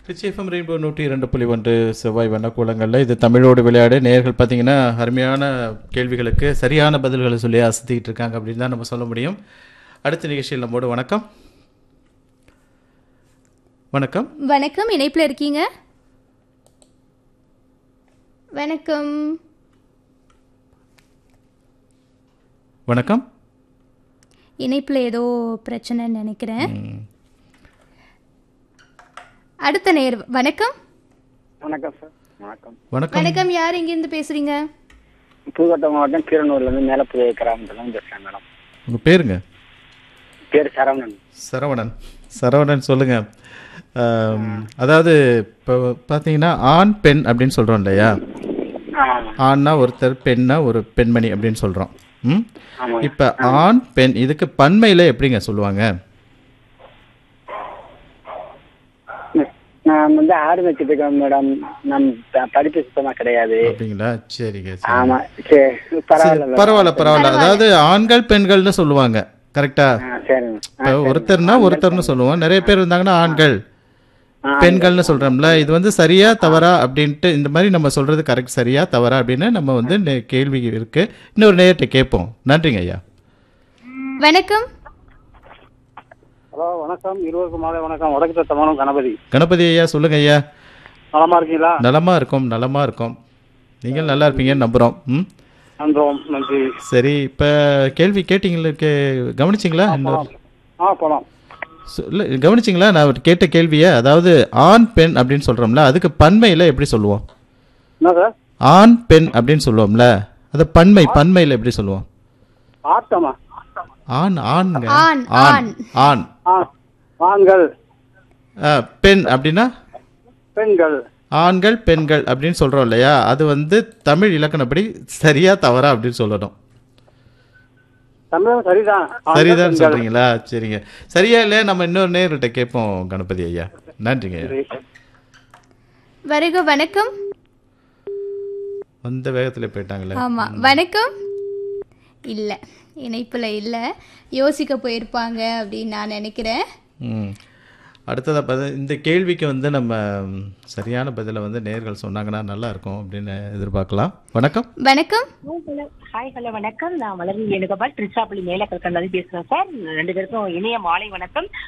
ரிச்சிஎஃப்எம் rainbow நூற்றி இரண்டு புள்ளி ஒன்று செவ்வாய் வண்ணக்கூலங்களில் இது தமிழோடு விளையாடு நேர்கள் பார்த்தீங்கன்னா அருமையான கேள்விகளுக்கு சரியான பதில்களை சொல்லி அசத்திக்கிட்டு இருக்காங்க அப்படின்னு தான் நம்ம சொல்ல முடியும் அடுத்த நிகழ்ச்சியில் நம்மோடு வணக்கம் வணக்கம் வணக்கம் இணைப்பில் இருக்கீங்க வணக்கம் வணக்கம் இணைப்பில் ஏதோ பிரச்சனைன்னு நினைக்கிறேன் ம், அடுத்த நேர் வணக்கம் வணக்கம் சார் வணக்கம் வணக்கம் வணக்கம் யார் இங்கேருந்து பேசுறீங்க புதுக்கோட்டை மாவட்டம் கீரனூர்லேருந்து மேலப்புதிய கிராமத்துலேருந்து பேசுகிறேன் மேடம் உங்கள் பேருங்க பேர் சரவணன் சரவணன் சரவணன் சொல்லுங்க ஆம், அதாவது இப்போ பார்த்தீங்கன்னா ஆண் பெண் அப்படின்னு சொல்கிறோம் இல்லையா ஆமாம் ஆண்னா ஒருத்தர் பெண்ணா ஒரு பெண்மணி அப்படின்னு சொல்கிறோம் ம் ஆமாம் இப்போ ஆண் பெண் இதுக்கு பன்மையில் எப்படிங்க சொல்லுவாங்க நான் வந்து ஆடு வச்சுட்டு இருக்கேன் மேடம் நம் ப- படிப்பு சுத்தமாக கிடையாது அப்படிங்களா சரிங்க சரி ஆமா சரி பரவாயில்ல மேடம். பரவாயில்ல பரவாயில்ல அதாவது ஆண்கள் பெண்கள்னு சொல்லுவாங்க கரெக்டா ஆ சரிங்க இப்போ ஒருத்தர்னா ஒருத்தர்னு சொல்லுவோம் நிறைய பேர் இருந்தாங்கன்னா ஆண்கள் பெண்கள்னு சொல்றோம்ல இது வந்து சரியா தவறா அப்படின்ட்டு இந்த மாதிரி நம்ம சொல்றது கரெக்ட் சரியா தவறா அப்படின்னு நம்ம வந்து நே- கேள்வி இருக்கு இன்னொரு நேரத்தை கேட்போம் நன்றிங்க ஐயா வணக்கம் ஹலோ வணக்கம் இருவருக்கும் மாலை வணக்கம் வடக்கு தத்தமானம் கணபதி கணபதி ஐயா சொல்லுங்க ஐயா நலமா இருக்கீங்களா நலமா இருக்கும் நலமா இருக்கும் நீங்கள் நல்லா இருப்பீங்கன்னு நம்புறோம் ம் நன்றோம் நன்றி சரி இப்போ கேள்வி கேட்டீங்களா கே கவனிச்சிங்களா இன்னொரு ஆ போகலாம் இல்ல கவனிச்சிங்களா நான் ஒரு கேட்ட கேள்வியை அதாவது ஆண் பெண் அப்படின்னு சொல்றோம்ல அதுக்கு பன்மையில் எப்படி சொல்லுவோம் என்ன சார் ஆண் பெண் அப்படின்னு சொல்லுவோம்ல அது பன்மை பன்மையில் எப்படி சொல்லுவோம் ஆட்டமா ஆண் ஆண்ங்க ஆண், ஆண் ஆண் ஆ ஆண்கள் ஆ, பெண் அப்படின்னா பெண்கள் ஆண்கள் பெண்கள் அப்படின்னு சொல்றோம் இல்லையா அது வந்து தமிழ் இலக்கணப்படி சரியா தவறா அப்படின்னு சொல்லணும் தமிழகம் சரிதான் ஆண்கள், சரிதான் பெண்கள். சொல்றீங்களா சரிங்க சரியா இல்லையா நம்ம இன்னொரு நேர்கிட்ட கேட்போம் கணபதி ஐயா நன்றிங்க ஐயா சரி. வருக வணக்கம் வந்த வேகத்துல போயிட்டாங்களே ஆமா வணக்கம் இல்ல இணைப்புல இல்ல யோசிக்க போயிருப்பாங்க அப்படின்னு நான் நினைக்கிறேன் ம் அடுத்ததாக பார்த்து இந்த கேள்விக்கு வந்து நம்ம ம், சரியான பதிலை வந்து நேர்கள் சொன்னாங்கன்னா நல்லா இருக்கும் அப்படின்னு எதிர்பார்க்கலாம் வணக்கம் வணக்கம் ஹாய் ஹலோ வணக்கம் நான் வளர்ந்து வேணுகோபால் திருச்சாப்பள்ளி மேல கல்கண்டாதி பேசுறேன் சார் ரெண்டு பேருக்கும் இனிய மாலை வணக்கம்